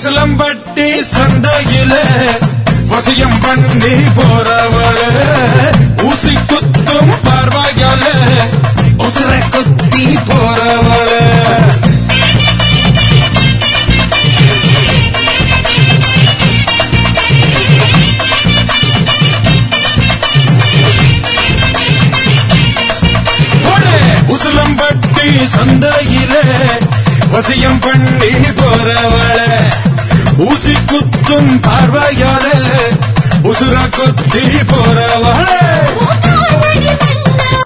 உசலம்பட்டி சந்தையில வசியம் பண்ணி போறவள ஊசி குத்தும் பார்வையால உசுர குத்தி போறவள போடு. உசிலம்பட்டி சந்தையில வசியம் பண்ணி போறவள ஊசி குத்தும் பார்வையால உசுர குத்தி போறவள பூக்காலடி